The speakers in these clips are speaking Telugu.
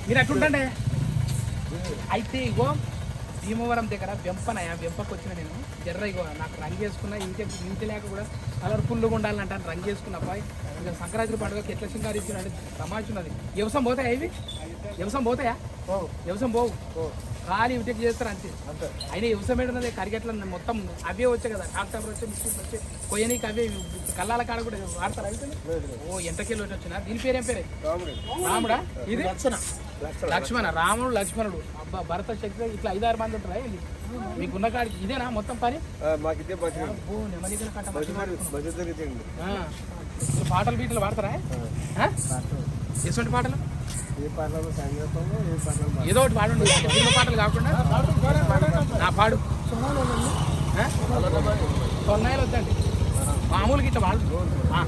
మీరు అట్లుంటండి అయితే ఇగో భీమవరం దగ్గర వెంపనయ వెంపకు వచ్చిన నేను జర్ర ఇగో నాకు రంగు వేసుకున్న ఇంటి ఇంటి లేక కూడా కలర్ఫుల్గా ఉండాలంటే రంగు వేసుకున్న అబ్బాయి ఇంకా సంక్రాంతి పండుగకి ఎట్లా సింగారించినట్టు సమాజ్ ఉన్నది వ్యవసాయం పోతాయా ఇవి వ్యవసాయం పోతాయా వ్యవసాయం పోవు ఖాళీ ఇవిటెక్ చేస్తారు అంతే అయినా వ్యవసాయం ఏంటన్నది కరిగట్ల మొత్తం అవే వచ్చాయి కదా ట్రాక్టర్ వచ్చి మిషన్ వచ్చి కొయ్యనీకి అవే కళ్ళాల కాడ కూడా వాడతారు అయితే ఓ ఎంతకెళ్ళి వచ్చి వచ్చిన దీని పేరేం పేరే రాముడా ఇది లక్ష్మణ రాముడు లక్ష్మణుడు అబ్బా భరత శక్తి ఇట్లా ఐదారు మంది ఉంటారా వీళ్ళు? మీకున్న కాడికి ఇదేనా మొత్తం పని మాకిదే బతి అబ్బో, నెమ్మదిగా కట్ట మంచిగా పాడుతున్నావు. బతి దొరికింది ఆ. ఇప్పుడు పాటలు బీటలు పాడతారా ఆ? ఎటువంటి పాటలు ఏ పాటలు సంగీతంలో ఏ పాటలు ఏదో ఒకటి పాడండి అంటే సినిమా పాటలు కాకుండా నా పాడు ఆ? తొన్నాయిలు వద్దండి మామూలుగా ఇట్లా పాడు ఆ.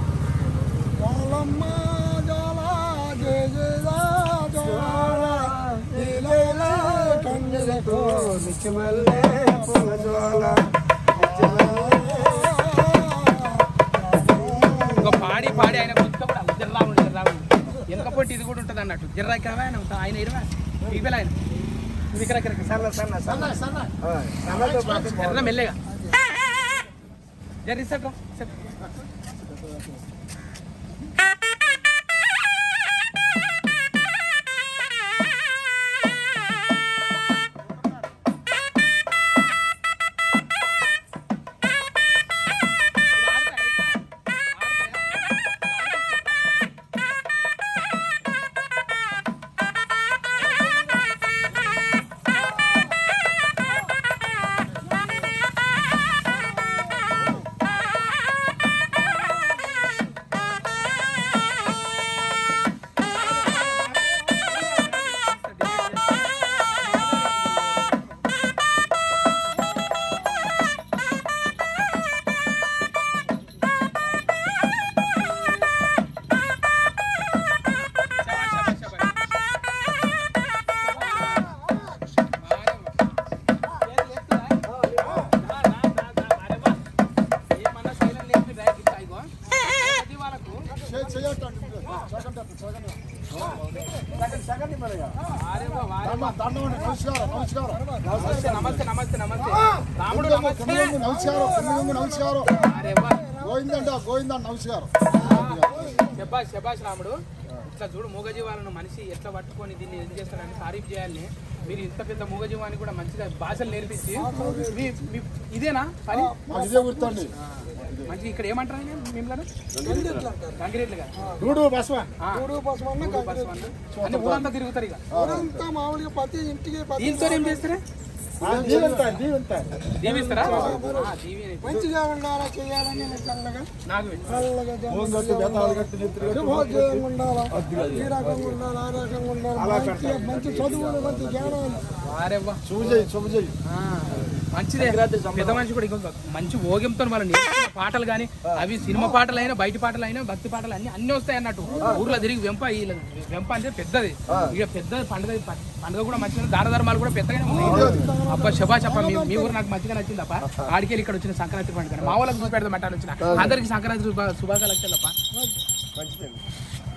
ఇంకా పాడి పాడి ఆయన గుర్తుపడ జర్రాముడు జర్రాముడు వెనక పొట్టి ఇది కూడా ఉంటుంది అన్నట్టు జర్రా ఇక్కడ ఆయన ఉంటా. ఆయన ఇరవై ఇవ్వలే ఆయన ఇది ఇక్కడ ఇక్కడ ఇక్కడ. సన్న సన్న సన్న సన్న సన్నతో పాటు జర్ర మెల్లగా జర్రి సెట్ సెట్ నమస్తే నమస్తే నమస్తే నమస్తే రాముడు నమస్తే నమస్కారం పుణ్యంగు నమస్కారం అరే వా గోవిందంట గోవింద నమస్కారం శబాష్ శబాష్ రాముడు ఇట్లా చూడు మూగజీవాలను మనిషి ఎట్లా పట్టుకొని దీన్ని ఏం చేస్తాడని తారీఫ్ చేయాలని మీరు ఇంత పెద్ద మూగజీవాన్ని కూడా మంచిగా భాషలు నేర్పించి మీ మీ ఇదేనా పని మాకు ఇదే గుర్తండి మంచిగా ఇక్కడ ఏమంటారు ఆయన మిమ్మల్ని గంగిరెడ్లుగా చూడు బస్వ గూడు బసవన్న. అన్ని ఊరంతా తిరుగుతారు ఇక అంతా మామూలుగా ప్రతి ఇంటికి దీంతో ఏం చేస్తారా దీవంతారు దీవంతారు దీవిస్తారా ఆ, దీవి మంచిగా ఉండాలా చేయాలని చల్లగా నాకు పెట్టు. చల్లగా బేతాలు కట్టి శుభోదయంగా ఉండాలా ఈ రకంగా ఉండాలా ఆ రకంగా ఉండాలా మంచి మంచి చదువులు మంచి జ్ఞానాలు వారెవ్వ. శుభజయ్ శుభజయ్ ఆ, మంచిదే పెద్ద మనిషి కూడా ఇంకొక మంచి ఓగ్యంతో వాళ్ళు నేర్చుకున్న పాటలు కానీ అవి సినిమా పాటలు అయినా బయట పాటలు అయినా భక్తి పాటలు అన్ని అన్ని వస్తాయి అన్నట్టు ఊర్లో తిరిగి వెంప ఈ వెంప అంటే పెద్దది ఇక పెద్ద పండుగ పండుగ కూడా మంచిగా దాన ధర్మాలు కూడా పెద్దగానే ఉన్నాయి అబ్బా శబా చెప్ప మీ మీ ఊరు నాకు మంచిగా నచ్చింది అప్ప ఆడికెళ్ళి ఇక్కడ వచ్చిన సంక్రాంతి పండుగ మా వాళ్ళకి చూసి పెడదాం అంటారు వచ్చిన అందరికి సంక్రాంతి శుభా- శుభాకాంక్షలు అప్ప మంచిదండి